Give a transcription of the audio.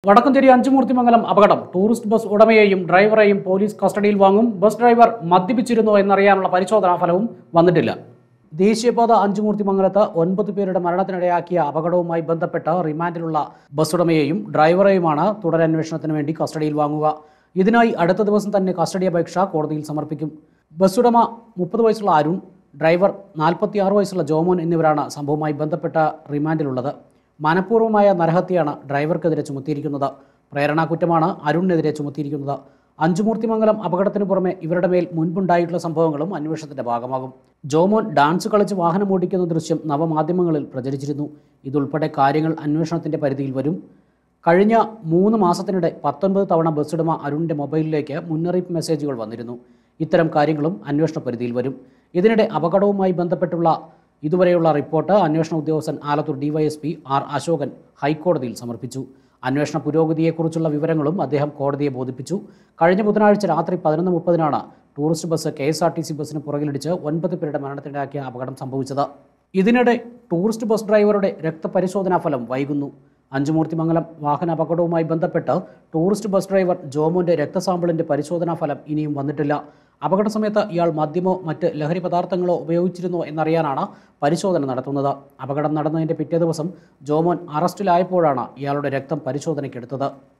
വടക്കഞ്ചേരി അഞ്ചുമൂർത്തിമംഗലം അപകടം tourist bus ഉടമയെയും ഡ്രൈവറെയും പോലീസ് കസ്റ്റഡിയിൽ വാങ്ങും ബസ് ഡ്രൈവർ മദ്യപിച്ചിരുന്നോ എന്നറിയാനുള്ള പരിശോധനാ ഫലവും വന്നിട്ടില്ല ദേശീയപാത അഞ്ചുമൂർത്തിമംഗലത്ത് ഒൻപത് പേരുടെ മരണത്തിനിടയാക്കിയ അപകടവുമായി ബന്ധപ്പെട്ട് റിമാൻഡിലുള്ള ബസ് ഉടമയെയും ഡ്രൈവറെയുമാണ് തുടരന്വേഷണത്തിന് വേണ്ടി കസ്റ്റഡിയിൽ വാങ്ങുക ഇതിനായി അടുത്ത ദിവസം തന്നെ കസ്റ്റഡി അപേക്ഷ കോടതിയിൽ സമർപ്പിക്കും ബസ് ഉടമ മുപ്പത് വയസ്സുള്ള അരുൺ ഡ്രൈവർ നാൽപ്പത്തിയാറ് വയസ്സുള്ള ജോമോൻ എന്നിവരാണ് സംഭവവുമായി ബന്ധപ്പെട്ട റിമാൻഡിലുള്ളത് മനഃപൂർവ്വമായ നരഹത്യയാണ് ഡ്രൈവർക്കെതിരെ ചുമത്തിയിരിക്കുന്നത് പ്രേരണാ കുറ്റമാണ് അരുണിനെതിരെ ചുമത്തിയിരിക്കുന്നത് അഞ്ചുമൂർത്തിമംഗലം അപകടത്തിന് പുറമെ ഇവരുടെ മേൽ മുൻപുണ്ടായിട്ടുള്ള സംഭവങ്ങളും അന്വേഷണത്തിന്റെ ഭാഗമാകും ജോമോൻ ഡാൻസ് കളിച്ച് വാഹനം ഓടിക്കുന്ന ദൃശ്യം നവമാധ്യമങ്ങളിൽ പ്രചരിച്ചിരുന്നു ഇതുൾപ്പെടെ കാര്യങ്ങൾ അന്വേഷണത്തിന്റെ പരിധിയിൽ വരും കഴിഞ്ഞ മൂന്ന് മാസത്തിനിടെ പത്തൊൻപത് തവണ ബസ്സുടമ അരുണിന്റെ മൊബൈലിലേക്ക് മുന്നറിയിപ്പ് മെസ്സേജുകൾ വന്നിരുന്നു ഇത്തരം കാര്യങ്ങളും അന്വേഷണ പരിധിയിൽ വരും ഇതിനിടെ അപകടവുമായി ബന്ധപ്പെട്ടുള്ള ഇതുവരെയുള്ള റിപ്പോർട്ട് അന്വേഷണ ഉദ്യോഗസ്ഥൻ ആലത്തൂർ ഡിവൈഎസ്പി ആർ അശോകൻ ഹൈക്കോടതിയിൽ സമർപ്പിച്ചു അന്വേഷണ പുരോഗതിയെക്കുറിച്ചുള്ള വിവരങ്ങളും അദ്ദേഹം കോടതിയെ ബോധിപ്പിച്ചു കഴിഞ്ഞ ബുധനാഴ്ച രാത്രി പതിനൊന്ന് മുപ്പതിനാണ് tourist bus K S R T C ബസ്സിന് പുറകിലിടിച്ച് ഒൻപത് പേരുടെ മരണത്തിനിടയാക്കിയ അപകടം സംഭവിച്ചത് ഇതിനിടെ ടൂറിസ്റ്റ് ബസ് ഡ്രൈവറുടെ രക്തപരിശോധനാ ഫലം വൈകുന്നു അഞ്ചുമൂർത്തിമംഗലം വാഹന അപകടവുമായി ബന്ധപ്പെട്ട് ടൂറിസ്റ്റ് ബസ് ഡ്രൈവർ ജോമോന്റെ രക്തസാമ്പിളിന്റെ പരിശോധനാ ഫലം ഇനിയും വന്നിട്ടില്ല അപകട സമയത്ത് ഇയാൾ മദ്യമോ മറ്റ് ലഹരി പദാർത്ഥങ്ങളോ ഉപയോഗിച്ചിരുന്നോ എന്നറിയാനാണ് പരിശോധന നടത്തുന്നത് അപകടം നടന്നതിന്റെ പിറ്റേ ദിവസം ജോമോൻ അറസ്റ്റിലായപ്പോഴാണ് ഇയാളുടെ രക്തം പരിശോധനയ്ക്കെടുത്തത്